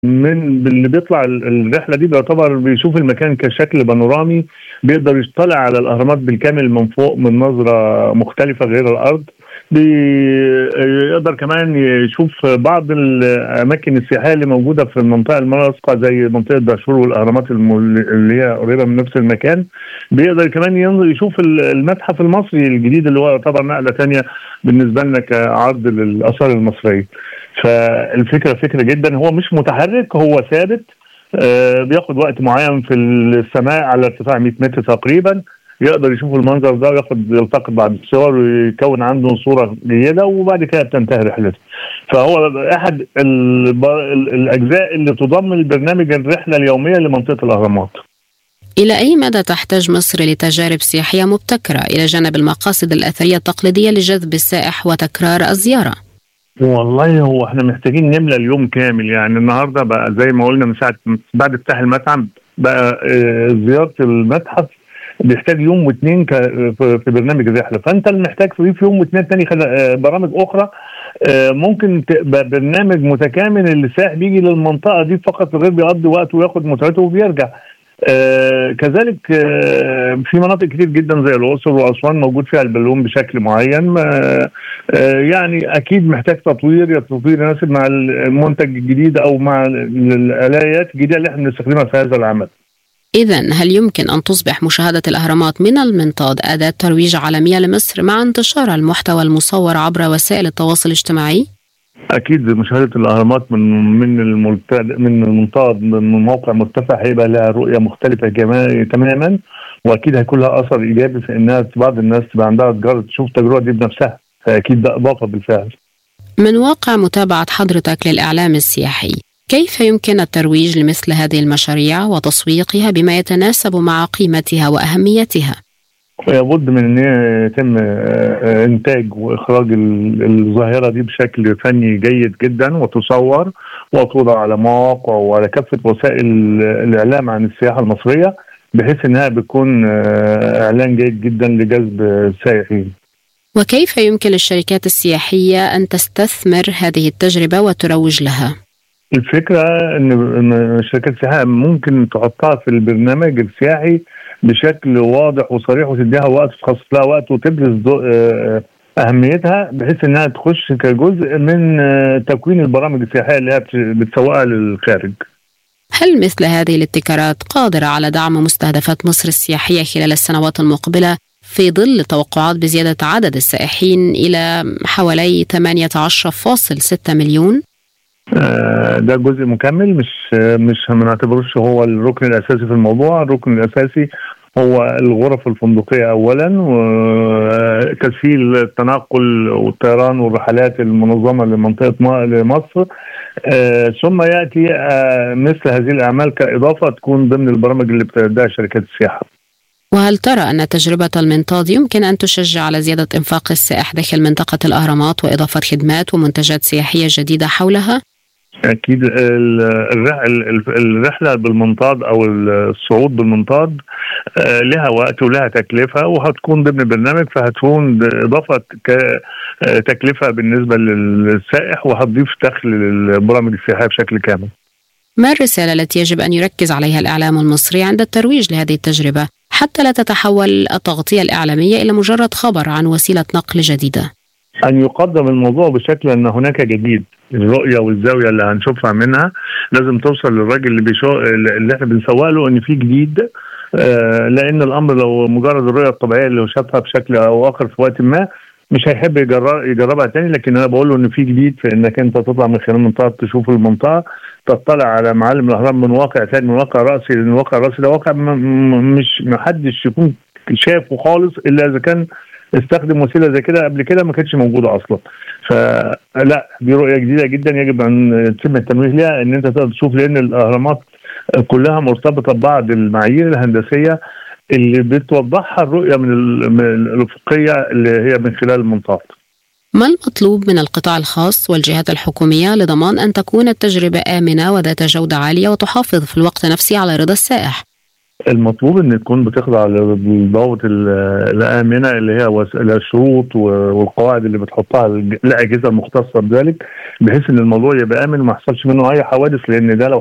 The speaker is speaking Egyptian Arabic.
من اللي بيطلع الرحله دي بيعتبر بيشوف المكان كشكل بانورامي بيقدر يطلع على الاهرامات بالكامل من فوق من نظره مختلفه غير الارض بيقدر كمان يشوف بعض الاماكن السياحيه اللي موجوده في المنطقه الملاصقه زي منطقه دهشور والاهرامات اللي هي قريبه من نفس المكان بيقدر كمان ينظر يشوف المتحف المصري الجديد اللي هو يعتبر نقله ثانيه بالنسبه لنا كعرض للاثار المصريه فالفكره فكره جدا هو مش متحرك هو ثابت آه بياخد وقت معين في السماء على ارتفاع 100 متر تقريبا يقدر يشوف المنظر ده وياخد يلتقط بعض الصور ويكون عنده صوره جيده وبعد كده بتنتهي رحلته. فهو احد الاجزاء اللي تضم البرنامج الرحله اليوميه لمنطقه الاهرامات. إلى أي مدى تحتاج مصر لتجارب سياحية مبتكرة إلى جانب المقاصد الأثرية التقليدية لجذب السائح وتكرار الزيارة؟ والله هو احنا محتاجين نملى اليوم كامل يعني النهارده بقى زي ما قلنا من ساعه بعد افتتاح المطعم بقى زياره المتحف بيحتاج يوم واثنين في برنامج الرحله فانت اللي محتاج تضيف يوم واثنين تاني برامج اخرى ممكن تبقى برنامج متكامل اللي السائح بيجي للمنطقه دي فقط غير بيقضي وقته وياخد متعته وبيرجع آه كذلك آه في مناطق كتير جدا زي الاقصر واسوان موجود فيها البالون بشكل معين آه آه يعني اكيد محتاج تطوير تطوير يناسب مع المنتج الجديد او مع الاليات الجديده اللي احنا بنستخدمها في هذا العمل. إذا هل يمكن أن تصبح مشاهدة الأهرامات من المنطاد أداة ترويج عالمية لمصر مع انتشار المحتوى المصور عبر وسائل التواصل الاجتماعي؟ اكيد مشاهده الاهرامات من من الملتقى من المنطاد من موقع مرتفع هيبقى لها رؤيه مختلفه تماما واكيد هيكون لها اثر ايجابي في انها بعض الناس تبقى عندها تجرب تشوف التجربه دي بنفسها فاكيد ده اضافه بالفعل. من واقع متابعه حضرتك للاعلام السياحي كيف يمكن الترويج لمثل هذه المشاريع وتسويقها بما يتناسب مع قيمتها واهميتها؟ لابد من ان يتم انتاج واخراج الظاهره دي بشكل فني جيد جدا وتصور وتوضع على مواقع وعلى كافه وسائل الاعلام عن السياحه المصريه بحيث انها بتكون اعلان جيد جدا لجذب السائحين. وكيف يمكن للشركات السياحيه ان تستثمر هذه التجربه وتروج لها؟ الفكره ان الشركات السياحيه ممكن تحطها في البرنامج السياحي بشكل واضح وصريح وتديها وقت تخصص لها وقت وتبرز اهميتها بحيث انها تخش كجزء من تكوين البرامج السياحيه اللي هي بتسوقها للخارج. هل مثل هذه الابتكارات قادره على دعم مستهدفات مصر السياحيه خلال السنوات المقبله في ظل توقعات بزياده عدد السائحين الى حوالي 18.6 مليون؟ ده جزء مكمل مش مش ما نعتبروش هو الركن الاساسي في الموضوع الركن الاساسي هو الغرف الفندقيه اولا وتسهيل التنقل والطيران والرحلات المنظمه لمنطقه لمصر ثم ياتي مثل هذه الاعمال كاضافه تكون ضمن البرامج اللي بتدعي شركات السياحه وهل ترى أن تجربة المنطاد يمكن أن تشجع على زيادة إنفاق السائح داخل منطقة الأهرامات وإضافة خدمات ومنتجات سياحية جديدة حولها؟ اكيد الرحله بالمنطاد او الصعود بالمنطاد لها وقت ولها تكلفه وهتكون ضمن برنامج فهتكون اضافه تكلفه بالنسبه للسائح وهتضيف دخل للبرامج السياحيه بشكل كامل. ما الرساله التي يجب ان يركز عليها الاعلام المصري عند الترويج لهذه التجربه حتى لا تتحول التغطيه الاعلاميه الى مجرد خبر عن وسيله نقل جديده؟ ان يقدم الموضوع بشكل ان هناك جديد الرؤيه والزاويه اللي هنشوفها منها لازم توصل للراجل اللي بيشو اللي احنا بنسوق له ان في جديد آه لان الامر لو مجرد الرؤيه الطبيعيه اللي شافها بشكل او اخر في وقت ما مش هيحب يجرب يجربها تاني لكن انا بقول له ان في جديد في انك انت تطلع من خلال المنطقه تشوف المنطقه تطلع على معالم الاهرام من واقع ثاني من واقع راسي لان الواقع الراسي ده واقع مش محدش يكون شافه خالص الا اذا كان استخدم وسيله زي كده قبل كده ما كانتش موجوده اصلا فلا دي رؤيه جديده جدا يجب ان يتم التنويه ليها ان انت تقدر تشوف لان الاهرامات كلها مرتبطه ببعض المعايير الهندسيه اللي بتوضحها الرؤيه من الافقيه اللي هي من خلال المنطاد ما المطلوب من القطاع الخاص والجهات الحكوميه لضمان ان تكون التجربه امنه وذات جوده عاليه وتحافظ في الوقت نفسه على رضا السائح؟ المطلوب ان تكون بتخضع للضوابط الامنه اللي هي الشروط والقواعد اللي بتحطها الاجهزه المختصه بذلك بحيث ان الموضوع يبقى امن وما يحصلش منه اي حوادث لان ده لو